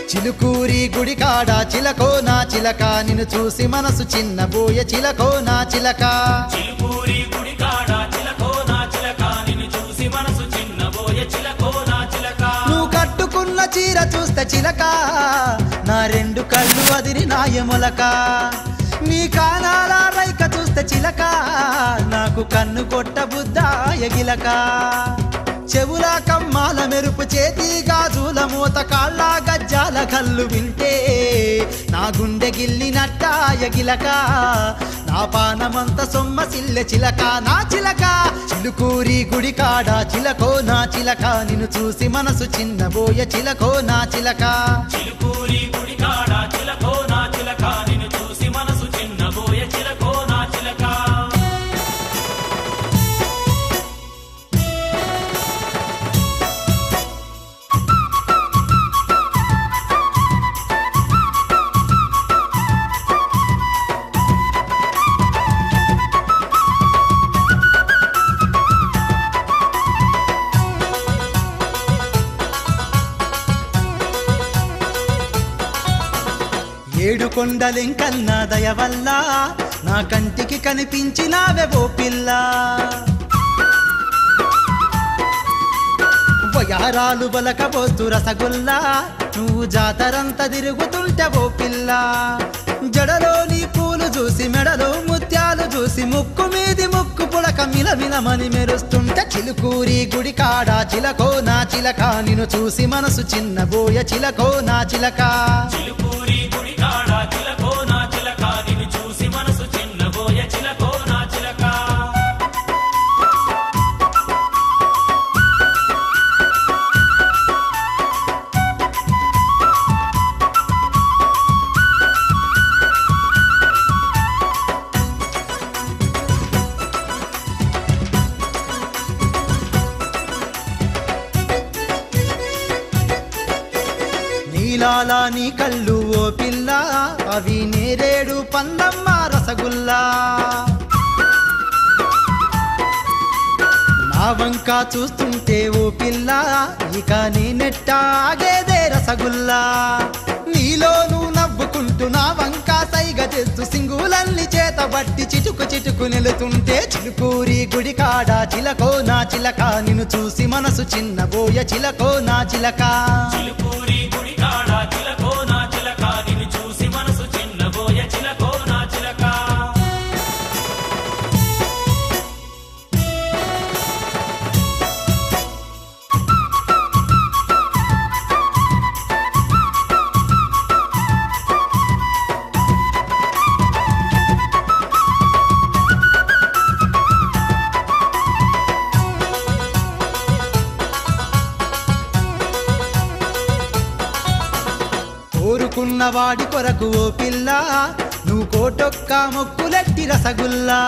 చిలుకూరి గుడి కాడ చిలకో నా చిలక నిన్ను చూసి మనసు చిన్నబోయ చిలకో నా చిలక చిలుకూరి గుడి కాడ చిలకో నా చిలక నిన్ను చూసి మనసు చిన్నబోయే చిలకో నా చిలక నువ్వు కట్టుకున్న చీర చూస్తే చిలక నా రెండు కళ్ళు అదిరి నాయములక నీ కానాల రైక చూస్తే చిలక నాకు కన్ను కొట్ట బుద్ధ ఎగిలక చెవుల కమ్మాల మెరుపు చేతి గాజుల మూత కాళ్ళ గజ్జాల కళ్ళు వింటే నా గుండె గిల్లినట్ట ఎగిలక నా పానమంత సొమ్మ సిల్లె చిలక నా చిలక చిలుకూరి గుడి కాడ చిలకో నా చిలక నిన్ను చూసి మనసు చిన్నబోయ చిలకో నా చిలక చిలుకూరి గుడి కాడ చిలకో నా చిలక నిన్ను చూసి మనసు చిన్నబోయే చిలకో నా చిలక ఏడు కొండలెంకన్నా దయ వల్ల నా కంటికి కనిపించినావే ఓ పిల్ల వయారాలు బలకపోస్తూ రసగుల్లా నువ్వు జాతరంతా తిరుగుతుంటే ఓ పిల్ల జడలోని పూలు చూసి మెడలో ముత్యాలు చూసి ముక్కు మీది ముక్కు పుడక మిలమిలమని మెరుస్తుంటే చిలుకూరి గుడి కాడ చిలకో నా చిలక నిన్ను చూసి మనసు చిన్నబోయ చిలకో నా చిలక చిలుకూరి గుడి కాడ చిలకో నా చిలక నిన్ను చూసి మనసు చిన్నబోయే చిలకో నా చిలక నీలాల నీ కళ్ళు ఓ పిల్ల అవి నేరేడు పందమ్మ రసగుల్లా నా వంక చూస్తుంటే ఓ పిల్ల ఇక నేనెట్టాగేదే రసగుల్లా నీలోను నవ్వుకుంటూ నా వంక సైగ చేస్తూ సింగులల్ని చేత బట్టి చిటుకు చిటుకు నిలుతుంటే చిలుకూరి గుడి కాడ చిలకో నా చిలక నిన్ను చూసి మనసు చిన్నబోయ చిలకో నా చిలక చిలుకూరి గుడి కాడ చిలకో నా చిలక నిన్ను చూసి మనసు చిన్నబోయే చిలకో నా చిలక కోరుకున్న వాడి కొరకు ఓ పిల్ల నువ్వు కోటొక్క మొక్కులెట్టి రసగుల్లా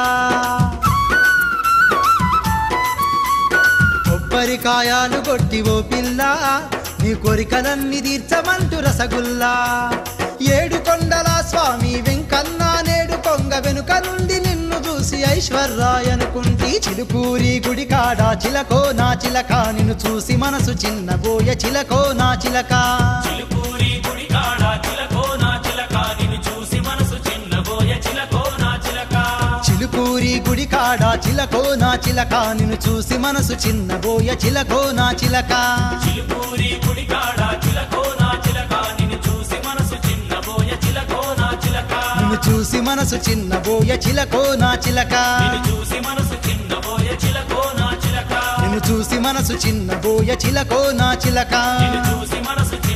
కొబ్బరికాయాలు కొట్టి ఓ పిల్ల నీ కోరికలన్నీ తీర్చమంటూ రసగుల్లా ఏడు కొండల స్వామి వెంకన్న నేడు కొంగ వెనుక నుండి నిన్ను చూసి ఐశ్వర్రాయ్ అనుకుంటి చిలుకూరి గుడి కాడ చిలకో నా చిలక నిన్ను చూసి మనసు చిన్నబోయ చిలకో నా చిలక చిలుకూరి గుడి కాడ చిలకో నా చిలక నిన్ను చూసి మనసు చిన్నబోయే చిలకో నా చిలక చిలుకూరి గుడి కాడ చిలకో నా చిలక నిన్ను చూసి మనసు చిన్నబోయ చిలకో నా చిలక చిలుకూరి గుడి కాడ చిలకో నా చిలక నిన్ను చూసి మనసు చిన్నబోయే చిలకో నా చిలక నిన్ను చూసి మనసు చిన్నబోయ చిలకో నా చిలక నిన్ను చూసి మనసు చిన్నబోయే చిలకో నా చిలక నిన్ను చూసి మనసు చిన్నబోయ చిలకో నా చిలక నిన్ను చూసి మనసు